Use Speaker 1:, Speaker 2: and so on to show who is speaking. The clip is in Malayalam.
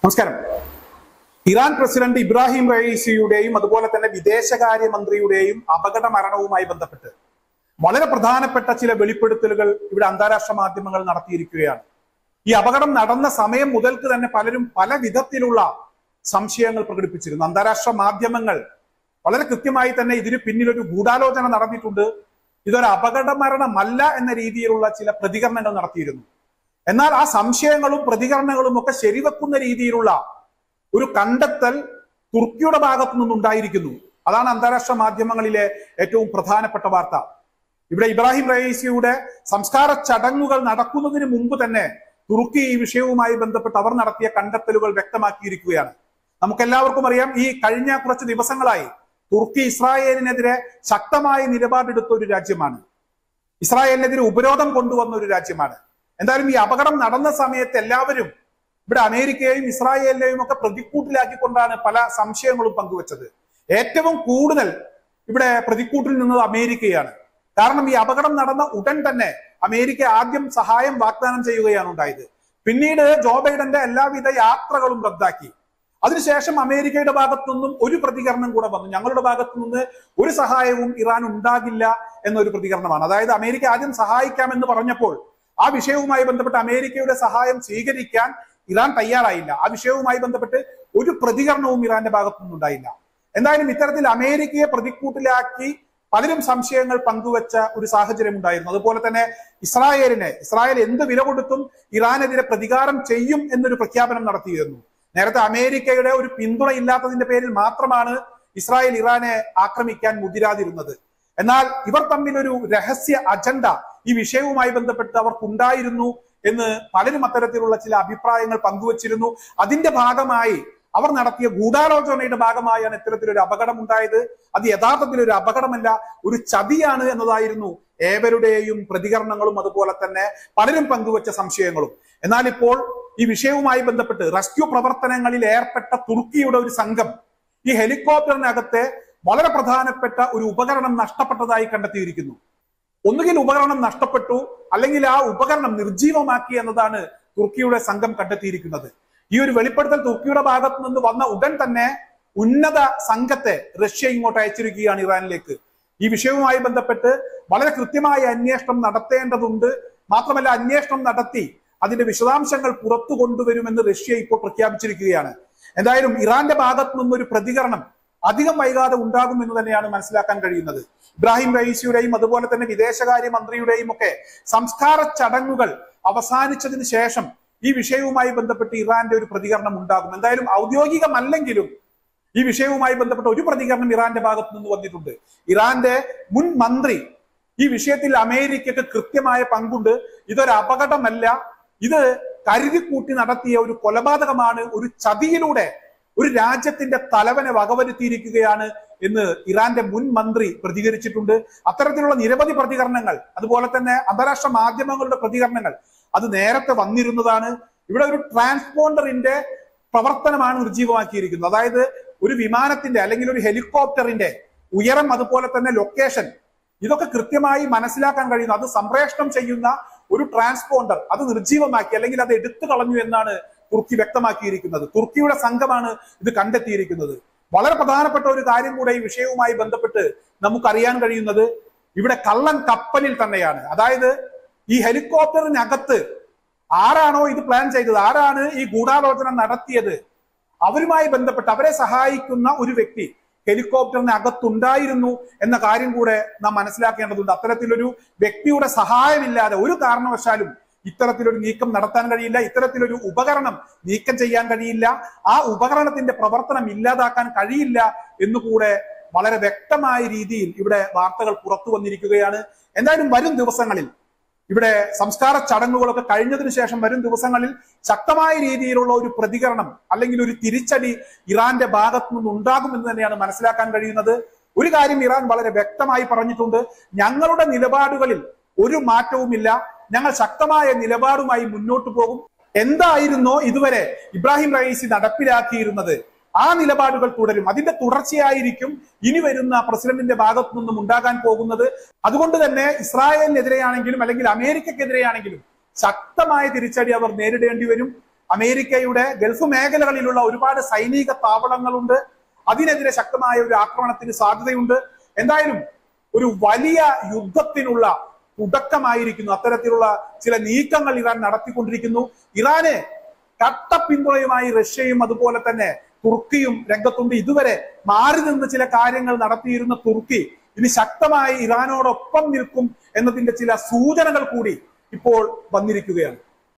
Speaker 1: നമസ്കാരം ഇറാൻ പ്രസിഡന്റ് ഇബ്രാഹിം റയീസിയുടെയും അതുപോലെ തന്നെ വിദേശകാര്യമന്ത്രിയുടെയും അപകട മരണവുമായി ബന്ധപ്പെട്ട് വളരെ പ്രധാനപ്പെട്ട ചില വെളിപ്പെടുത്തലുകൾ ഇവിടെ അന്താരാഷ്ട്ര മാധ്യമങ്ങൾ നടത്തിയിരിക്കുകയാണ് ഈ അപകടം നടന്ന സമയം മുതൽക്ക് തന്നെ പലരും പല വിധത്തിലുള്ള സംശയങ്ങൾ പ്രകടിപ്പിച്ചിരുന്നു അന്താരാഷ്ട്ര മാധ്യമങ്ങൾ വളരെ കൃത്യമായി തന്നെ ഇതിന് പിന്നിൽ ഒരു ഗൂഢാലോചന നടന്നിട്ടുണ്ട് ഇതൊരു അപകട മരണമല്ല എന്ന രീതിയിലുള്ള ചില പ്രതികരണങ്ങൾ നടത്തിയിരുന്നു എന്നാൽ ആ സംശയങ്ങളും പ്രതികരണങ്ങളും ഒക്കെ ശരിവെക്കുന്ന രീതിയിലുള്ള ഒരു കണ്ടെത്തൽ തുർക്കിയുടെ ഭാഗത്തു നിന്നുണ്ടായിരിക്കുന്നു അതാണ് അന്താരാഷ്ട്ര മാധ്യമങ്ങളിലെ ഏറ്റവും പ്രധാനപ്പെട്ട വാർത്ത ഇവിടെ ഇബ്രാഹിം റയീസിയുടെ സംസ്കാര ചടങ്ങുകൾ നടക്കുന്നതിന് മുമ്പ് തന്നെ തുർക്കി ഈ വിഷയവുമായി ബന്ധപ്പെട്ട് അവർ നടത്തിയ കണ്ടെത്തലുകൾ വ്യക്തമാക്കിയിരിക്കുകയാണ് നമുക്കെല്ലാവർക്കും അറിയാം ഈ കഴിഞ്ഞ കുറച്ച് ദിവസങ്ങളായി തുർക്കി ഇസ്രായേലിനെതിരെ ശക്തമായ നിലപാടെടുത്ത ഒരു രാജ്യമാണ് ഇസ്രായേലിനെതിരെ ഉപരോധം കൊണ്ടുവന്ന ഒരു രാജ്യമാണ് എന്തായാലും ഈ അപകടം നടന്ന സമയത്ത് എല്ലാവരും ഇവിടെ അമേരിക്കയെയും ഇസ്രായേലിനെയും ഒക്കെ പ്രതിക്കൂട്ടിലാക്കിക്കൊണ്ടാണ് പല സംശയങ്ങളും പങ്കുവച്ചത് ഏറ്റവും കൂടുതൽ ഇവിടെ പ്രതിക്കൂട്ടിൽ നിന്നത് അമേരിക്കയാണ് കാരണം ഈ അപകടം നടന്ന ഉടൻ തന്നെ അമേരിക്ക ആദ്യം സഹായം വാഗ്ദാനം ചെയ്യുകയാണ് ഉണ്ടായത് പിന്നീട് ജോ ബൈഡന്റെ എല്ലാവിധ യാത്രകളും റദ്ദാക്കി അതിനുശേഷം അമേരിക്കയുടെ ഭാഗത്തു നിന്നും ഒരു പ്രതികരണം കൂടെ വന്നു ഞങ്ങളുടെ ഭാഗത്തു നിന്ന് ഒരു സഹായവും ഇറാൻ ഉണ്ടാകില്ല എന്നൊരു പ്രതികരണമാണ് അതായത് അമേരിക്ക ആദ്യം സഹായിക്കാമെന്ന് പറഞ്ഞപ്പോൾ ആ വിഷയവുമായി ബന്ധപ്പെട്ട് അമേരിക്കയുടെ സഹായം സ്വീകരിക്കാൻ ഇറാൻ തയ്യാറായില്ല ആ വിഷയവുമായി ബന്ധപ്പെട്ട് ഒരു പ്രതികരണവും ഇറാന്റെ ഭാഗത്തു നിന്നുണ്ടായില്ല എന്തായാലും ഇത്തരത്തിൽ അമേരിക്കയെ പ്രതിക്കൂട്ടിലാക്കി പലരും സംശയങ്ങൾ പങ്കുവച്ച ഒരു സാഹചര്യം ഉണ്ടായിരുന്നു അതുപോലെ തന്നെ ഇസ്രായേലിനെ ഇസ്രായേൽ എന്ത് വില കൊടുത്തും ഇറാനെതിരെ പ്രതികാരം ചെയ്യും എന്നൊരു പ്രഖ്യാപനം നടത്തിയിരുന്നു നേരത്തെ അമേരിക്കയുടെ ഒരു പിന്തുണ ഇല്ലാത്തതിന്റെ പേരിൽ മാത്രമാണ് ഇസ്രായേൽ ഇറാനെ ആക്രമിക്കാൻ മുതിരാതിരുന്നത് എന്നാൽ ഇവർ തമ്മിൽ ഒരു രഹസ്യ അജണ്ട ഈ വിഷയവുമായി ബന്ധപ്പെട്ട് അവർക്കുണ്ടായിരുന്നു എന്ന് പലരും അത്തരത്തിലുള്ള ചില അഭിപ്രായങ്ങൾ പങ്കുവച്ചിരുന്നു അതിന്റെ ഭാഗമായി അവർ നടത്തിയ ഗൂഢാലോചനയുടെ ഭാഗമായാണ് ഇത്തരത്തിലൊരു അപകടം ഉണ്ടായത് അത് യഥാർത്ഥത്തിൽ ഒരു അപകടമല്ല ഒരു ചതിയാണ് എന്നതായിരുന്നു ഏവരുടെയും പ്രതികരണങ്ങളും അതുപോലെ തന്നെ പലരും പങ്കുവച്ച സംശയങ്ങളും എന്നാൽ ഇപ്പോൾ ഈ വിഷയവുമായി ബന്ധപ്പെട്ട് റെസ്ക്യൂ പ്രവർത്തനങ്ങളിൽ ഏർപ്പെട്ട തുർക്കിയുടെ ഒരു സംഘം ഈ ഹെലികോപ്റ്ററിനകത്തെ വളരെ പ്രധാനപ്പെട്ട ഒരു ഉപകരണം നഷ്ടപ്പെട്ടതായി കണ്ടെത്തിയിരിക്കുന്നു ഒന്നുകിൽ ഉപകരണം നഷ്ടപ്പെട്ടു അല്ലെങ്കിൽ ആ ഉപകരണം നിർജീവമാക്കി എന്നതാണ് തുർക്കിയുടെ സംഘം കണ്ടെത്തിയിരിക്കുന്നത് ഈ ഒരു വെളിപ്പെടുത്തൽ തുർക്കിയുടെ ഭാഗത്ത് നിന്ന് വന്ന ഉടൻ തന്നെ ഉന്നത സംഘത്തെ റഷ്യ ഇങ്ങോട്ട് അയച്ചിരിക്കുകയാണ് ഇറാനിലേക്ക് ഈ വിഷയവുമായി ബന്ധപ്പെട്ട് വളരെ കൃത്യമായ അന്വേഷണം നടത്തേണ്ടതുണ്ട് മാത്രമല്ല അന്വേഷണം നടത്തി അതിന്റെ വിശദാംശങ്ങൾ പുറത്തു കൊണ്ടുവരുമെന്ന് റഷ്യ ഇപ്പോൾ പ്രഖ്യാപിച്ചിരിക്കുകയാണ് എന്തായാലും ഇറാന്റെ ഭാഗത്തു നിന്നൊരു പ്രതികരണം അധികം വൈകാതെ ഉണ്ടാകും എന്ന് തന്നെയാണ് മനസ്സിലാക്കാൻ കഴിയുന്നത് ഇബ്രാഹിം റയീസിയുടെയും അതുപോലെ തന്നെ വിദേശകാര്യ മന്ത്രിയുടെയും ഒക്കെ സംസ്കാര ചടങ്ങുകൾ അവസാനിച്ചതിന് ശേഷം ഈ വിഷയവുമായി ബന്ധപ്പെട്ട് ഇറാന്റെ ഒരു പ്രതികരണം ഉണ്ടാകും എന്തായാലും ഔദ്യോഗികമല്ലെങ്കിലും ഈ വിഷയവുമായി ബന്ധപ്പെട്ട ഒരു പ്രതികരണം ഇറാന്റെ ഭാഗത്തു നിന്ന് വന്നിട്ടുണ്ട് ഇറാന്റെ മുൻ മന്ത്രി ഈ വിഷയത്തിൽ അമേരിക്കക്ക് കൃത്യമായ പങ്കുണ്ട് ഇതൊരു അപകടമല്ല ഇത് കരുതിക്കൂട്ടി നടത്തിയ ഒരു കൊലപാതകമാണ് ഒരു ചതിയിലൂടെ ഒരു രാജ്യത്തിന്റെ തലവനെ വകവരുത്തിയിരിക്കുകയാണ് എന്ന് ഇറാന്റെ മുൻ മന്ത്രി പ്രതികരിച്ചിട്ടുണ്ട് അത്തരത്തിലുള്ള നിരവധി പ്രതികരണങ്ങൾ അതുപോലെ തന്നെ അന്താരാഷ്ട്ര മാധ്യമങ്ങളുടെ പ്രതികരണങ്ങൾ അത് നേരത്തെ വന്നിരുന്നതാണ് ഇവിടെ ഒരു ട്രാൻസ്പോണ്ടറിന്റെ പ്രവർത്തനമാണ് നിർജീവമാക്കിയിരിക്കുന്നത് അതായത് ഒരു വിമാനത്തിന്റെ അല്ലെങ്കിൽ ഒരു ഹെലികോപ്റ്ററിന്റെ ഉയരം അതുപോലെ തന്നെ ലൊക്കേഷൻ ഇതൊക്കെ കൃത്യമായി മനസ്സിലാക്കാൻ കഴിയുന്നു അത് സംപ്രേഷണം ചെയ്യുന്ന ഒരു ട്രാൻസ്പോണ്ടർ അത് നിർജീവമാക്കി അല്ലെങ്കിൽ അത് എടുത്തു കളഞ്ഞു എന്നാണ് തുർക്കി വ്യക്തമാക്കിയിരിക്കുന്നത് തുർക്കിയുടെ സംഘമാണ് ഇത് കണ്ടെത്തിയിരിക്കുന്നത് വളരെ പ്രധാനപ്പെട്ട ഒരു കാര്യം കൂടെ ഈ വിഷയവുമായി ബന്ധപ്പെട്ട് നമുക്കറിയാൻ കഴിയുന്നത് ഇവിടെ കള്ളൻ കപ്പലിൽ തന്നെയാണ് അതായത് ഈ ഹെലികോപ്റ്ററിനകത്ത് ആരാണോ ഇത് പ്ലാൻ ചെയ്തത് ആരാണ് ഈ ഗൂഢാലോചന നടത്തിയത് അവരുമായി ബന്ധപ്പെട്ട് അവരെ സഹായിക്കുന്ന ഒരു വ്യക്തി ഹെലികോപ്റ്ററിന് അകത്തുണ്ടായിരുന്നു എന്ന കാര്യം കൂടെ നാം മനസ്സിലാക്കേണ്ടതുണ്ട് അത്തരത്തിലൊരു വ്യക്തിയുടെ സഹായമില്ലാതെ ഒരു കാരണവശാലും ഇത്തരത്തിലൊരു നീക്കം നടത്താൻ കഴിയില്ല ഇത്തരത്തിലൊരു ഉപകരണം നീക്കം ചെയ്യാൻ കഴിയില്ല ആ ഉപകരണത്തിന്റെ പ്രവർത്തനം ഇല്ലാതാക്കാൻ കഴിയില്ല എന്നുകൂടെ വളരെ വ്യക്തമായ രീതിയിൽ ഇവിടെ വാർത്തകൾ പുറത്തു വന്നിരിക്കുകയാണ് എന്തായാലും വരും ദിവസങ്ങളിൽ ഇവിടെ സംസ്കാര ചടങ്ങുകളൊക്കെ കഴിഞ്ഞതിന് ശേഷം വരും ദിവസങ്ങളിൽ ശക്തമായ രീതിയിലുള്ള ഒരു പ്രതികരണം അല്ലെങ്കിൽ ഒരു തിരിച്ചടി ഇറാന്റെ ഭാഗത്തു നിന്ന് ഉണ്ടാകുമെന്ന് തന്നെയാണ് മനസ്സിലാക്കാൻ കഴിയുന്നത് ഒരു കാര്യം ഇറാൻ വളരെ വ്യക്തമായി പറഞ്ഞിട്ടുണ്ട് ഞങ്ങളുടെ നിലപാടുകളിൽ ഒരു മാറ്റവുമില്ല ഞങ്ങൾ ശക്തമായ നിലപാടുമായി മുന്നോട്ട് പോകും എന്തായിരുന്നോ ഇതുവരെ ഇബ്രാഹിം റയീസി നടപ്പിലാക്കിയിരുന്നത് ആ നിലപാടുകൾ തുടരും അതിന്റെ തുടർച്ചയായിരിക്കും ഇനി വരുന്ന പ്രസിഡന്റിന്റെ ഭാഗത്തു നിന്നും ഉണ്ടാകാൻ പോകുന്നത് അതുകൊണ്ട് തന്നെ ഇസ്രായേലിനെതിരെയാണെങ്കിലും അല്ലെങ്കിൽ അമേരിക്കക്കെതിരെയാണെങ്കിലും ശക്തമായ തിരിച്ചടി അവർ നേരിടേണ്ടി വരും അമേരിക്കയുടെ ഗൾഫ് മേഖലകളിലുള്ള ഒരുപാട് സൈനിക താവളങ്ങളുണ്ട് അതിനെതിരെ ശക്തമായ ഒരു ആക്രമണത്തിന് സാധ്യതയുണ്ട് എന്തായാലും ഒരു വലിയ യുദ്ധത്തിനുള്ള തുടക്കമായിരിക്കുന്നു അത്തരത്തിലുള്ള ചില നീക്കങ്ങൾ ഇറാൻ നടത്തിക്കൊണ്ടിരിക്കുന്നു ഇറാന് കട്ട പിന്തുണയുമായി റഷ്യയും അതുപോലെ തന്നെ തുർക്കിയും രംഗത്തുണ്ട് ഇതുവരെ മാറി നിന്ന് ചില കാര്യങ്ങൾ നടത്തിയിരുന്ന തുർക്കി ഇനി ശക്തമായി ഇറാനോടൊപ്പം നിൽക്കും എന്നതിന്റെ ചില സൂചനകൾ കൂടി ഇപ്പോൾ വന്നിരിക്കുകയാണ്